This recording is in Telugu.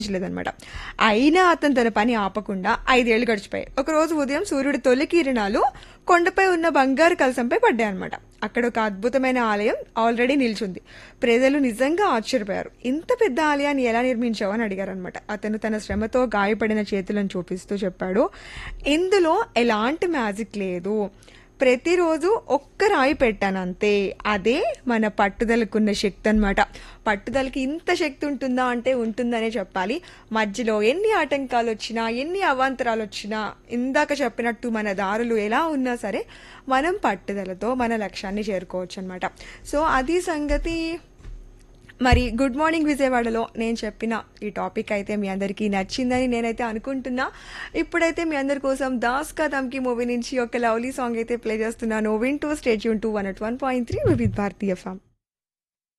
లేదనమాట అయినా అతను తన పని ఆపకుండా ఐదేళ్లు గడిచిపోయాయి ఒక రోజు ఉదయం సూర్యుడి తొలి కిరణాలు కొండపై ఉన్న బంగారు కలసంపై పడ్డాయన్నమాట అక్కడ ఒక అద్భుతమైన ఆలయం ఆల్రెడీ నిల్చుంది ప్రజలు నిజంగా ఆశ్చర్యపోయారు ఇంత పెద్ద ఆలయాన్ని ఎలా నిర్మించావు అని అడిగారు అనమాట అతను తన శ్రమతో గాయపడిన చేతులను చూపిస్తూ చెప్పాడు ఇందులో ఎలాంటి మ్యాజిక్ లేదు ప్రతిరోజు ఒక్క రాయి పెట్టాను అంతే అదే మన పట్టుదలకున్న శక్తి అనమాట పట్టుదలకి ఇంత శక్తి ఉంటుందా అంటే ఉంటుందనే చెప్పాలి మధ్యలో ఎన్ని ఆటంకాలు వచ్చినా ఎన్ని అవాంతరాలు వచ్చినా ఇందాక చెప్పినట్టు మన దారులు ఎలా ఉన్నా సరే మనం పట్టుదలతో మన లక్ష్యాన్ని చేరుకోవచ్చు అనమాట సో అది సంగతి మరి గుడ్ మార్నింగ్ విజయవాడలో నేను చెప్పిన ఈ టాపిక్ అయితే మీ అందరికీ నచ్చిందని నేనైతే అనుకుంటున్నా ఇప్పుడైతే మీ అందరి కోసం దాస్ కా దమ్కి మూవీ నుంచి ఒక లవ్లీ సాంగ్ అయితే ప్లే చేస్తున్నాను వింటూ స్టేట్ యూన్ two one at one point three with Bharatiya form